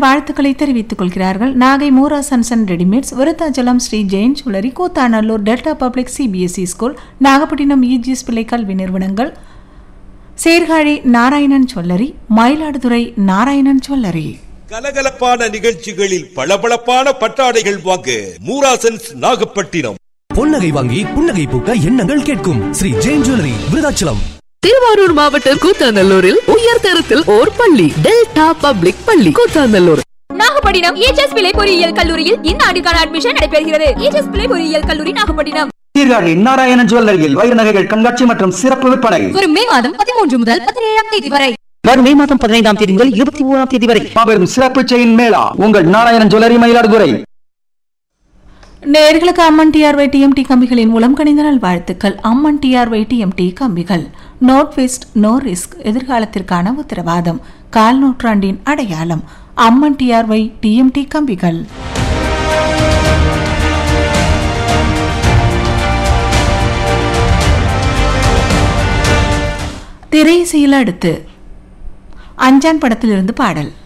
நல்வாழ்த்துக்களை தெரிவித்துக் கொள்கிறார்கள் Nagai Moora Sunsun readymades Vriddhachalam Shri Jain jewellery Koothanallur Delta public CBSE school Nagapattinam EGS Pillai கல்வி நிறுவனங்கள் சீர்காழி நாராயணன் ஜுவல்லரி மயிலாடுதுறை நாராயணன் ஜுவல்லரி கலகலப்பான நிகழ்ச்சிகளில் பளபளப்பான பட்டாடைகள் வாங்க மூராசன்ஸ் நாகப்பட்டினம் பொன்னகை வாங்கி புன்னகை பூக்க எண்ணங்கள் கேட்கும் ஸ்ரீ ஜெயின் ஜுவல்லரி விருதாச்சலம் திருவாரூர் மாவட்டம் கூத்தாநல்லூரில் உயர் தரத்தில் ஓர் பள்ளி டெல்டா பப்ளிக் பள்ளி கூத்தாநல்லூர் நாகப்பட்டினம் ஏஜஸ் பிள்ளை பொறியியல் கல்லூரியில் இந்த ஆண்டுக்கான அட்மிஷன் நடைபெறுகிறது ஏஜஸ் பிள்ளை பொறியியல் கல்லூரி நாகப்பட்டினம் சீர்காழி நாராயணன் ஜுவல்லரியில் வைர நகைகள் கண்காட்சி மற்றும் சிறப்பு விற்பனை வரும் மே மாதம் பதிமூன்று முதல் பதினேழாம் தேதி வரை வரும் மே மாதம் பதினைந்தாம் தேதி முதல் இருபத்தி மூணாம் தேதி வரை மாபெரும் சிறப்பு செயின் மேளா உங்கள் நாராயணன் ஜுவல்லரி மயிலாடுதுறை நேர்களுக்கு அம்மன் டிஆர்வை டிஎம்டி கம்பிகளின் மூலம் கணித நல் வாழ்த்துக்கள் அம்மன் டிஆர்வை டிஎம்டி கம்பிகள் நோட் வெஸ்ட் நோ ரிஸ்க் எதிர்காலத்திற்கான உத்தரவாதம் கால் நூற்றாண்டின் அடையாளம் அம்மன் டிஆர்வை டிஎம்டி கம்பிகள் திரையிசையில் அடுத்து அஞ்சான் படத்திலிருந்து பாடல்